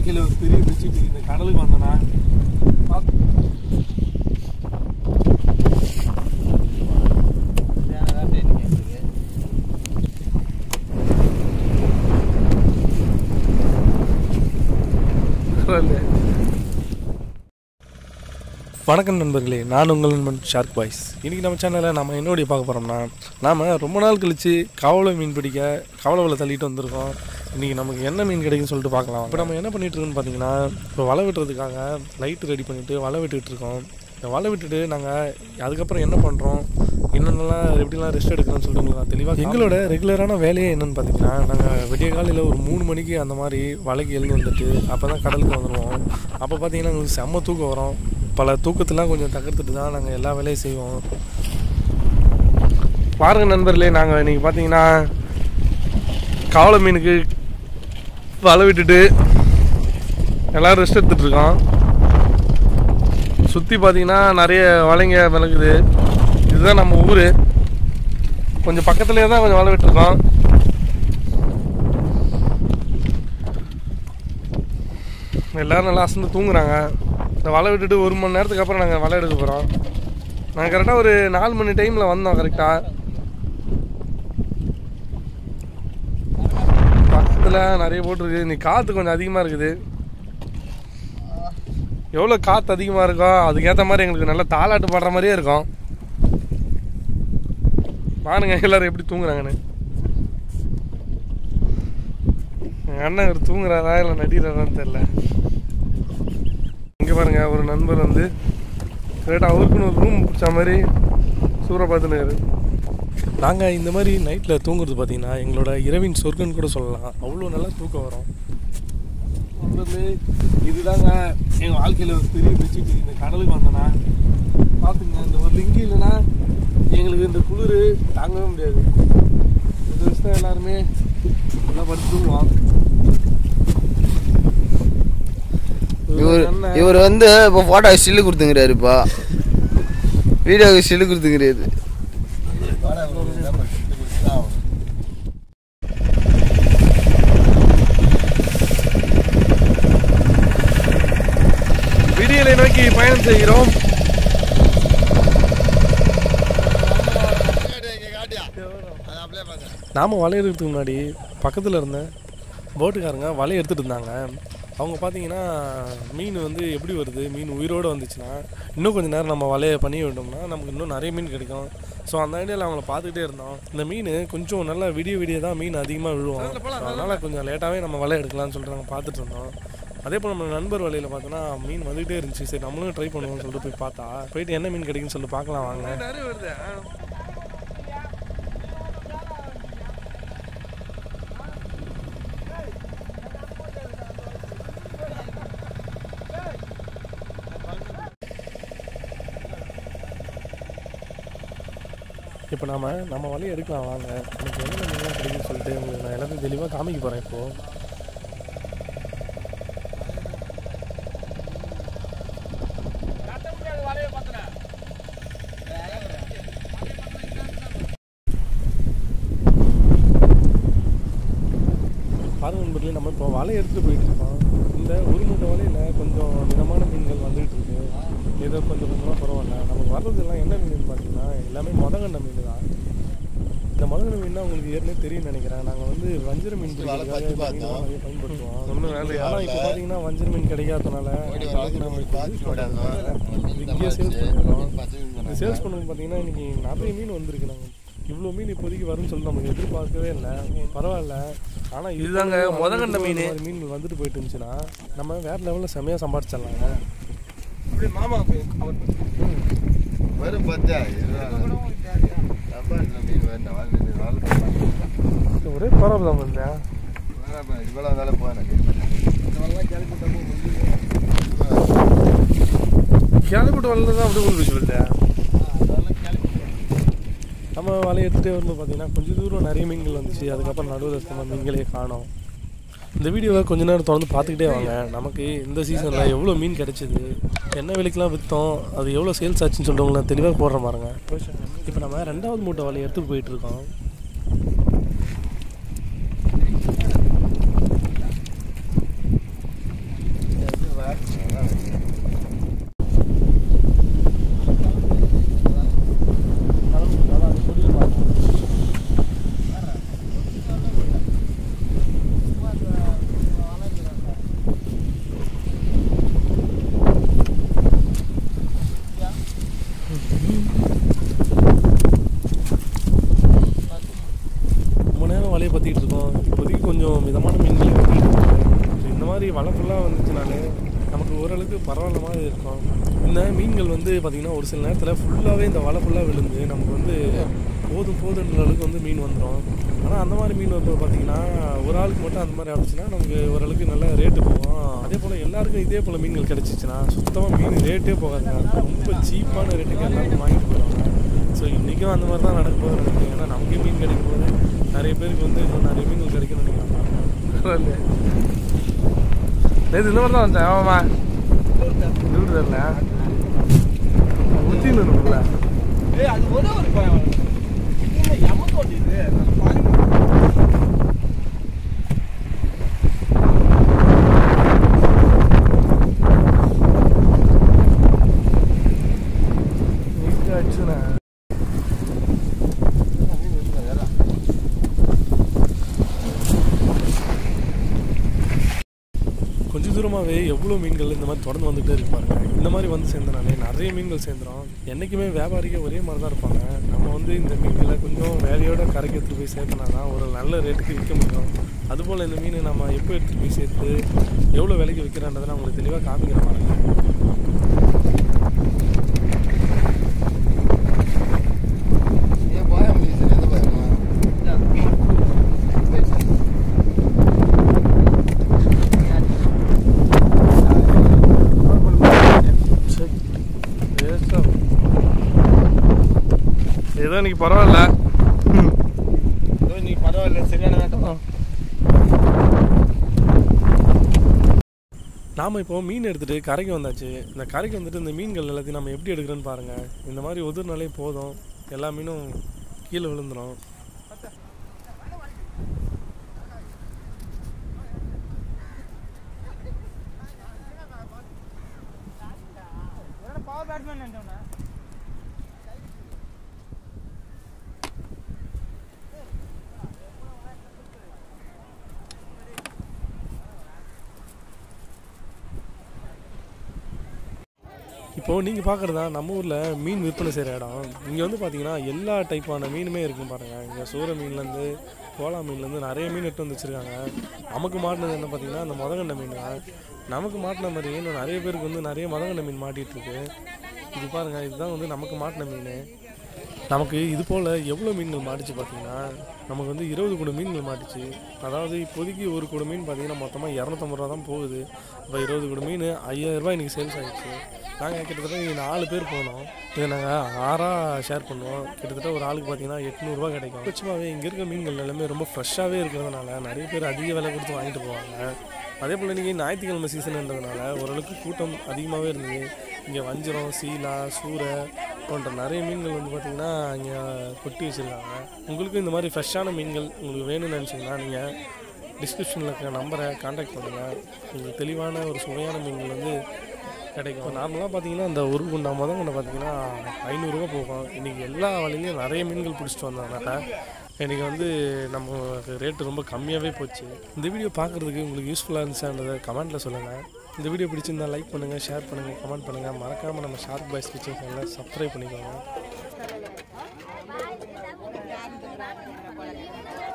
வாழ்க்கையில் ஒரு பெரிய பிரச்சனை இந்த கடலுக்கு வந்தேன்னா பாத்து- பரவாயில்ல. வணக்கம் நண்பர்களே நான் உங்கள் நண்பன் ஷார்க் பாய்ஸ் இன்றைக்கி நம்ம சேனலில் நம்ம என்னோடைய பார்க்க போகிறோம்னா நாம் ரொம்ப நாள் கழித்து கவலை மீன் பிடிக்க கவலை வலை தள்ளிட்டு வந்திருக்கோம் இன்றைக்கி நமக்கு என்ன மீன் கிடைக்குன்னு சொல்லிட்டு பார்க்கலாம் இப்போ நம்ம என்ன பண்ணிட்டு இருக்கோம்னு பார்த்தீங்கன்னா இப்போ வலை விட்டுறதுக்காக லைட்டு ரெடி பண்ணிவிட்டு வலை விட்டுட்டு இருக்கோம் இந்த வலை விட்டுட்டு நாங்கள் அதுக்கப்புறம் என்ன பண்ணுறோம் என்னென்னலாம் எப்படிலாம் ரெஸ்ட் எடுக்கிறோம்னு சொல்லிட்டு உங்களுக்கு நான் தெளிவாக எங்களோட ரெகுலரான வேலையே என்னென்னு பார்த்தீங்கன்னா நாங்கள் விடிய காலையில் ஒரு மூணு மணிக்கு அந்த மாதிரி வலைக்கு எழுந்து வந்துட்டு அப்போ தான் கடலுக்கு வந்துடுவோம் அப்போ பார்த்தீங்கன்னா எங்களுக்கு செம்ம தூக்கம் வரும் பல தூக்கத்தெல்லாம் கொஞ்சம் தகர்த்துட்டு தான் நாங்கள் எல்லா வேலையும் செய்வோம் பாருங்க நண்பர்களே நாங்கள் இன்றைக்கி பார்த்தீங்கன்னா காவலை மீனுக்கு வலை விட்டுட்டு எல்லோரும் ரெஸ்ட் எடுத்துகிட்டு இருக்கோம் சுற்றி பார்த்தீங்கன்னா நிறைய வலைங்க விளக்குது இதுதான் நம்ம ஊர் கொஞ்சம் பக்கத்துலேயே தான் கொஞ்சம் வலை விட்டுருக்கோம் எல்லாரும் நல்லா அசந்து தூங்குறாங்க இந்த வலை விட்டுட்டு ஒரு மணி நேரத்துக்கு அப்புறம் நாங்கள் வலை எடுக்க போகிறோம் நாங்கள் கரெக்டாக ஒரு நாலு மணி டைமில் வந்தோம் கரெக்டாக பக்கத்தில் நிறைய போட்டிருக்கு நீ காற்று கொஞ்சம் அதிகமாக இருக்குது எவ்வளோ காற்று அதிகமாக இருக்கோ அதுக்கேற்ற மாதிரி எங்களுக்கு நல்லா தாளாட்டு பாடுற மாதிரியே இருக்கும் பாருங்க எல்லாரும் எப்படி தூங்குறாங்கன்னு எங்கள் அண்ணன் இவர் தூங்குறாரா இல்லை நடிகிறாரான்னு தெரில இங்கே பாருங்க ஒரு நண்பர் வந்து கரெக்டாக அவருக்குன்னு ஒரு ரூம் பிடிச்ச மாதிரி சூற பார்த்துன்னு நாங்கள் இந்த மாதிரி நைட்டில் தூங்குறது பார்த்தீங்கன்னா எங்களோட இரவின் சொர்க்கன்னு கூட சொல்லலாம் அவ்வளோ நல்லா தூக்கம் வரும் நண்பர்களே இதுதாங்க எங்கள் வாழ்க்கையில் ஒரு பெரிய பிரச்சனை இந்த கடலுக்கு வந்தேன்னா பார்த்துங்க இந்த ஒரு லிங்கி இல்லைன்னா எங்களுக்கு இந்த குளிர் தாங்கவே முடியாது இந்த வருஷம் எல்லாருமே நல்லா படுத்து தூங்குவோம் இவர் இவர் வந்து இப்போ ஃபோட்டோ ஸ்டில்லு கொடுத்துங்கிறாரு இப்போ வீடியோவுக்கு ஸ்டில்லு கொடுத்துங்கிறாரு விடியலை நோக்கி பயணம் செய்கிறோம் நாம வலை எடுக்கிறதுக்கு முன்னாடி பக்கத்தில் இருந்த போட்டுக்காரங்க வலை எடுத்துகிட்டு இருந்தாங்க அவங்க பார்த்தீங்கன்னா மீன் வந்து எப்படி வருது மீன் உயிரோடு வந்துச்சுன்னா இன்னும் கொஞ்சம் நேரம் நம்ம வலையை பண்ணி விட்டோம்னா நமக்கு இன்னும் நிறைய மீன் கிடைக்கும் ஸோ அந்த ஐடியாவில் அவங்கள பார்த்துக்கிட்டே இருந்தோம் இந்த மீன் கொஞ்சம் நல்லா விடிய விடிய தான் மீன் அதிகமாக விழுவோம் So அதனால கொஞ்சம் லேட்டாகவே நம்ம வலை எடுக்கலாம்னு சொல்லிட்டு நாங்கள் பார்த்துட்டு இருந்தோம் அதே போல் நம்ம நண்பர் வலையில் பார்த்தோன்னா மீன் வந்துகிட்டே இருந்துச்சு சரி நம்மளும் ட்ரை பண்ணுவோம்னு சொல்லிட்டு போய் பார்த்தா போயிட்டு என்ன மீன் கிடைக்குன்னு சொல்லிட்டு பார்க்கலாம் வாங்க இப்போ நாம நம்ம வலையை எடுக்கலாம் வாங்க எனக்கு என்னென்ன மீன்லாம் கிடைக்குன்னு சொல்லிட்டு உங்களுக்கு நான் எல்லாத்தையும் தெளிவாக காமிக்க போகிறேன் இப்போது பாருங்க நண்பர்களே நம்ம இப்போ வலை எடுத்துகிட்டு போயிட்டு இருக்கோம் இந்த ஒரு மூட்டை வலையில் கொஞ்சம் மிதமான மீன்கள் வந்துகிட்டு இருக்கு ஏதோ கொஞ்சம் கொஞ்சமாக பரவாயில்ல நமக்கு வர்றதெல்லாம் என்ன மீன் பார்த்தீங்கன்னா எல்லாமே மொதகண்ட மீன் தான் இந்த மொதகண்ட மீன் உங்களுக்கு ஏற்கனவே தெரியும் நினைக்கிறேன் நாங்கள் வந்து வஞ்சிர மீன் பிடிக்கிறதுக்காக இந்த மீனெல்லாம் நிறைய பயன்படுத்துவோம் ஒன்றும் வேலை ஆனால் இப்போ பார்த்தீங்கன்னா வஞ்சிர மீன் கிடைக்காதனால நம்ம இப்போ use பண்றதுனால இது இங்கேயே சேல்ஸ் பண்ணிடுறோம் இந்த சேல்ஸ் பண்ணது பார்த்தீங்கன்னா இன்னைக்கு நிறைய மீன் வந்திருக்கு நாங்கள் இவ்வளோ மீன் இப்போதைக்கு வரும்னு சொல்லி நமக்கு எதிர்பார்க்கவே இல்லை பரவாயில்ல ஆனால் இதுதாங்க முதங்கண்ட மீன் மீன்கள் வந்துட்டு போயிட்டு இருந்துச்சுன்னா நம்ம வேற லெவலில் செமையாக சம்பாரிச்சிடலாங்க மாமா வரும் பார்த்தா மீன் வேண்டாம் ஒரே பரவாயில்ல தான் வந்தேன் இவ்வளோ வேலை போனேன் கேள்விப்பட்டு வரல தான் அப்படியே உங்களுக்கு சொல்லிட்டேன் நம்ம வலையை எடுத்துகிட்டே வரும்போது பார்த்தீங்கன்னா கொஞ்சம் தூரம் நிறைய மீன்கள் வந்துச்சு அதுக்கப்புறம் நடுவில் சுத்தமாக மீன்களே காணோம் இந்த வீடியோவை கொஞ்ச நேரம் தொடர்ந்து பார்த்துக்கிட்டே வாங்க நமக்கு இந்த சீசனில் எவ்வளோ மீன் கிடைச்சிது என்ன விலைக்கெலாம் விற்றோம் அது எவ்வளோ சேல்ஸ் ஆச்சுன்னு சொல்கிறவங்க நான் தெளிவாக போடுற பாருங்க இப்போ நம்ம ரெண்டாவது மூட்டை வலையை எடுத்துகிட்டு போயிட்டுருக்கோம் மழை வந்துச்சுனாலே நமக்கு ஓரளவுக்கு பரவாயில்ல மாதிரி இருக்கும் இந்த மீன்கள் வந்து பார்த்திங்கன்னா ஒரு சில நேரத்தில் ஃபுல்லாகவே இந்த வலை ஃபுல்லாக விழுந்து நமக்கு வந்து போதும் போதுன்ற அளவுக்கு வந்து மீன் வந்துடும் ஆனால் அந்த மாதிரி மீன் வந்து பார்த்தீங்கன்னா ஒரு ஆளுக்கு மட்டும் அந்த மாதிரி ஆச்சுன்னா நமக்கு ஓரளவுக்கு நல்ல ரேட்டு போகும் அதே போல் எல்லாருக்கும் இதே போல் மீன்கள் கிடச்சிச்சின்னா சுத்தமாக மீன் ரேட்டே போகாதுங்க ரொம்ப சீப்பான ரேட்டுக்கு எல்லாருக்கும் வாங்கிட்டு போயிடுவாங்க ஸோ இன்றைக்கும் அந்த மாதிரி தான் நடக்க போகுது நினைக்கிறேன் ஏன்னா நமக்கே மீன் கிடைக்கும் போது நிறைய பேருக்கு வந்து இன்னும் நிறைய மீன்கள் கிடைக்கும்னு நினைக்கிறாங்க நேற்று இந்த மாதிரி தான் வந்தேன் ஆமாம்மா இவ்வளோ தெரியல ஊற்றின்னு இருக்கும்ல ஏய் அது ஒரே ஒரு பயம் இல்ல எமத்தோட்டி இது நம்ம பாருங்க நீட்டாக ஆச்சுண்ணே கொஞ்ச தூரமாகவே எவ்வளோ மீன்கள் இந்த மாதிரி தொடர்ந்து வந்துகிட்டே இருப்பாருங்க இந்த மாதிரி வந்து சேர்ந்தனாலே நிறைய மீன்கள் சேர்ந்துடும் என்றைக்குமே வியாபாரிக ஒரே மாதிரி தான் இருப்பாங்க நம்ம வந்து இந்த மீன்களை கொஞ்சம் வேலையோட கரைக்கு எடுத்துகிட்டு போய் சேர்த்தனா தான் ஒரு நல்ல ரேட்டுக்கு விற்க முடியும் அதுபோல் இந்த மீன் நம்ம எப்போ எடுத்துகிட்டு போய் சேர்த்து எவ்வளோ விலைக்கு விற்கிறான்றதை நான் உங்களுக்கு தெளிவாக காமிக்கிற மாதிரி ஏன் போய முடியுது எந்த பயமா சரி வேஸ்ட்டாக ஏதோ இன்னைக்கு பரவாயில்ல ஏதோ நீ பரவாயில்ல சரியான வேட்டம் நாம் இப்போ மீன் எடுத்துகிட்டு கரைக்கு வந்தாச்சு இந்த கரைக்கு வந்துட்டு இந்த மீன்கள் எல்லாத்தையும் நம்ம எப்படி எடுக்கிறோன்னு பாருங்கள் இந்த மாதிரி உதிர்னாலே போதும் எல்லா மீனும் கீழே விழுந்துடும் பவர் பேட்மேன் நினைச்சோண்ணே இப்போது நீங்கள் பார்க்குறது தான் நம்ம ஊரில் மீன் விற்பனை செய்கிற இடம் இங்கே வந்து பார்த்தீங்கன்னா எல்லா டைப்பான மீனுமே இருக்கும் பாருங்கள் இங்கே சூர மீன்லேருந்து கோலா மீன்லேருந்து நிறைய மீன் எடுத்து வந்து வச்சுருக்காங்க நமக்கு மாட்டினது என்ன பார்த்தீங்கன்னா அந்த முதகண்ட மீன் தான் நமக்கு மாட்டின மாதிரி இன்னும் நிறைய பேருக்கு வந்து நிறைய முதகண்ட மீன் மாட்டிகிட்டு இருக்கு இது பாருங்கள் இதுதான் வந்து நமக்கு மாட்டின மீன் நமக்கு இது போல் எவ்வளோ மீன்கள் மாட்டுச்சு பார்த்தீங்கன்னா நமக்கு வந்து இருபது கூட மீன்கள் மாட்டுச்சு அதாவது இப்போதைக்கு ஒரு கூட மீன் பார்த்தீங்கன்னா மொத்தமாக இரநூத்தம்பது ரூபா தான் போகுது இப்போ இருபது கூட மீன் ஐயாயிரம் ரூபாய் இன்றைக்கி சேல்ஸ் ஆகிடுச்சு நாங்கள் கிட்டத்தட்ட இங்கே நாலு பேர் போனோம் இதை நாங்கள் ஆறாக ஷேர் பண்ணுவோம் கிட்டத்தட்ட ஒரு ஆளுக்கு பார்த்தீங்கன்னா எட்நூறுரூவா கிடைக்கும் நிச்சயமாகவே இங்கே இருக்க மீன்கள் எல்லாமே ரொம்ப ஃப்ரெஷ்ஷாகவே இருக்கிறதுனால நிறைய பேர் அதிக விலை கொடுத்து வாங்கிட்டு போவாங்க அதே போல் நீங்கள் ஞாயிற்றுக்கிழமை சீசன்ன்றதுனால ஓரளவுக்கு கூட்டம் அதிகமாகவே இருந்தது இங்கே வஞ்சிரம் சீலா சூரை போன்ற நிறைய மீன்கள் வந்து பார்த்திங்கன்னா இங்கே கொட்டி வச்சுருக்காங்க உங்களுக்கு இந்த மாதிரி ஃப்ரெஷ்ஷான மீன்கள் உங்களுக்கு வேணும்னு நினச்சிங்கன்னா நீங்கள் டிஸ்கிரிப்ஷனில் இருக்கிற நம்பரை காண்டாக்ட் பண்ணுங்கள் உங்களுக்கு தெளிவான ஒரு சுவையான மீன்கள் வந்து கிடைக்கும் இப்போ நார்மலாக பார்த்தீங்கன்னா இந்த ஒரு குண்டா முதல் குண்டை பார்த்தீங்கன்னா ஐநூறுரூவா போகும் இன்றைக்கி எல்லா வழியிலையும் நிறைய மீன்கள் பிடிச்சிட்டு வந்ததுனால இன்றைக்கி வந்து நம்ம ரேட்டு ரொம்ப கம்மியாகவே போச்சு இந்த வீடியோ பார்க்குறதுக்கு உங்களுக்கு யூஸ்ஃபுல்லாக இருந்துச்சான்றதை கமெண்ட்டில் சொல்லுங்கள் இந்த வீடியோ பிடிச்சிருந்தா லைக் பண்ணுங்கள் ஷேர் பண்ணுங்கள் கமெண்ட் பண்ணுங்கள் மறக்காமல் நம்ம ஷார்க் பாய்ஸ் கிச்சன் சேனலை சப்ஸ்கிரைப் பண்ணிக்கோங்க